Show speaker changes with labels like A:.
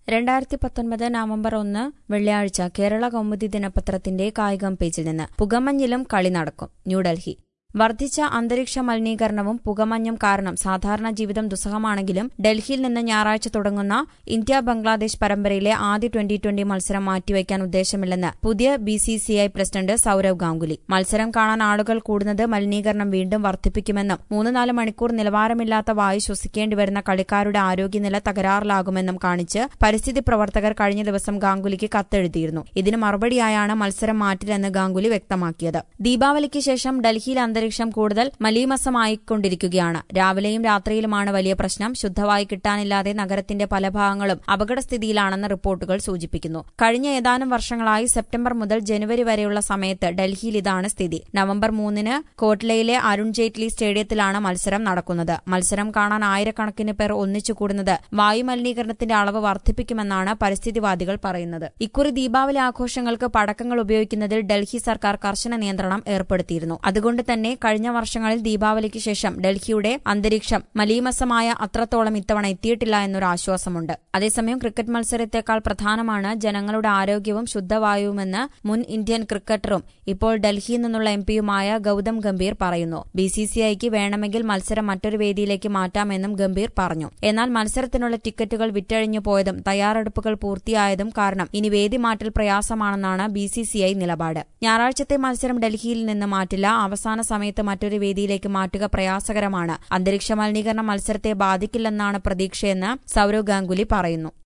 A: രണ്ടായിരത്തി പത്തൊൻപത് നവംബർ ഒന്ന് വെള്ളിയാഴ്ച കേരള കൗമുദി ദിനപത്രത്തിന്റെ കായികം പേജിൽ നിന്ന് പുകമഞ്ഞിലും കളി നടക്കും ന്യൂഡൽഹി വർദ്ധിച്ച അന്തരീക്ഷ മലിനീകരണവും പുകമഞ്ഞും കാരണം സാധാരണ ജീവിതം ദുസ്സഹമാണെങ്കിലും ഡൽഹിയിൽ നിന്ന് ഞായറാഴ്ച തുടങ്ങുന്ന ഇന്ത്യ ബംഗ്ലാദേശ് പരമ്പരയിലെ ആദ്യ ട്വന്റി ട്വന്റി മത്സരം മാറ്റിവയ്ക്കാൻ ഉദ്ദേശമില്ലെന്ന് പുതിയ ബിസിസിഐ പ്രസിഡന്റ് സൌരവ് ഗാംഗുലി മത്സരം കാണാൻ ആളുകൾ കൂടുന്നത് മലിനീകരണം വീണ്ടും വർദ്ധിപ്പിക്കുമെന്നും മൂന്ന് നാല് മണിക്കൂർ നിലവാരമില്ലാത്ത വായു ശ്വസിക്കേണ്ടി വരുന്ന കളിക്കാരുടെ ആരോഗ്യനില തകരാറിലാകുമെന്നും കാണിച്ച് പരിസ്ഥിതി പ്രവർത്തകർ കഴിഞ്ഞ ദിവസം ഗാംഗുലിക്ക് കത്തെഴുതിയിരുന്നു ഇതിന് മറുപടിയായാണ് മത്സരം മാറ്റില്ലെന്ന് ഗാംഗുലി വ്യക്തമാക്കിയത് ദീപാവലിക്ക് ശേഷം ഡൽഹിയിൽ അന്തരീക്ഷം കൂടുതൽ മലീമസമായിക്കൊണ്ടിരിക്കുകയാണ് രാവിലെയും രാത്രിയിലുമാണ് വലിയ പ്രശ്നം ശുദ്ധവായു കിട്ടാനില്ലാതെ നഗരത്തിന്റെ പല ഭാഗങ്ങളും അപകടസ്ഥിതിയിലാണെന്ന് റിപ്പോർട്ടുകൾ സൂചിപ്പിക്കുന്നു കഴിഞ്ഞ ഏതാനും വർഷങ്ങളായി സെപ്റ്റംബർ മുതൽ ജനുവരി വരെയുള്ള സമയത്ത് ഡൽഹിയിൽ ഇതാണ് സ്ഥിതി നവംബർ മൂന്നിന് കോട്ട്ലയിലെ അരുൺ ജെയ്റ്റ്ലി സ്റ്റേഡിയത്തിലാണ് മത്സരം നടക്കുന്നത് മത്സരം കാണാൻ ആയിരക്കണക്കിന് പേർ ഒന്നിച്ചു കൂടുന്നത് വായുമലിനീകരണത്തിന്റെ അളവ് വർദ്ധിപ്പിക്കുമെന്നാണ് പരിസ്ഥിതിവാദികൾ പറയുന്നത് ഇക്കുറി ദീപാവലി ആഘോഷങ്ങൾക്ക് പടക്കങ്ങൾ ഉപയോഗിക്കുന്നതിൽ ഡൽഹി സർക്കാർ കർശന നിയന്ത്രണം ഏർപ്പെടുത്തിയിരുന്നു അതുകൊണ്ട് തന്നെ കഴിഞ്ഞ വർഷങ്ങളിൽ ദീപാവലിക്ക് ശേഷം ഡൽഹിയുടെ അന്തരീക്ഷം മലീമസമായ അത്രത്തോളം ഇത്തവണ എത്തിയിട്ടില്ല എന്നൊരു ആശ്വാസമുണ്ട് അതേസമയം ക്രിക്കറ്റ് മത്സരത്തെക്കാൾ പ്രധാനമാണ് ജനങ്ങളുടെ ആരോഗ്യവും ശുദ്ധവായുവുമെന്ന് മുൻ ഇന്ത്യൻ ക്രിക്കറ്ററും ഇപ്പോൾ ഡൽഹിയിൽ നിന്നുള്ള എംപിയുമായ ഗൌതം ഗംഭീർ പറയുന്നു ബിസിസിഐക്ക് വേണമെങ്കിൽ മത്സരം മറ്റൊരു വേദിയിലേക്ക് മാറ്റാമെന്നും ഗംഭീർ പറഞ്ഞു എന്നാൽ മത്സരത്തിനുള്ള ടിക്കറ്റുകൾ വിറ്റഴിഞ്ഞു പോയതും തയ്യാറെടുപ്പുകൾ പൂർത്തിയായതും കാരണം ഇനി വേദി മാറ്റൽ പ്രയാസമാണെന്നാണ് ബിസിസിഐ നിലപാട് ഞായറാഴ്ചത്തെ മത്സരം ഡൽഹിയിൽ നിന്ന് മാറ്റില്ല അവസാന സമയത്ത് മറ്റൊരു വേദിയിലേക്ക് മാറ്റുക പ്രയാസകരമാണ് അന്തരീക്ഷ മലിനീകരണം മത്സരത്തെ ബാധിക്കില്ലെന്നാണ് പ്രതീക്ഷയെന്ന് സൌരവ് ഗാംഗുലി പറയുന്നു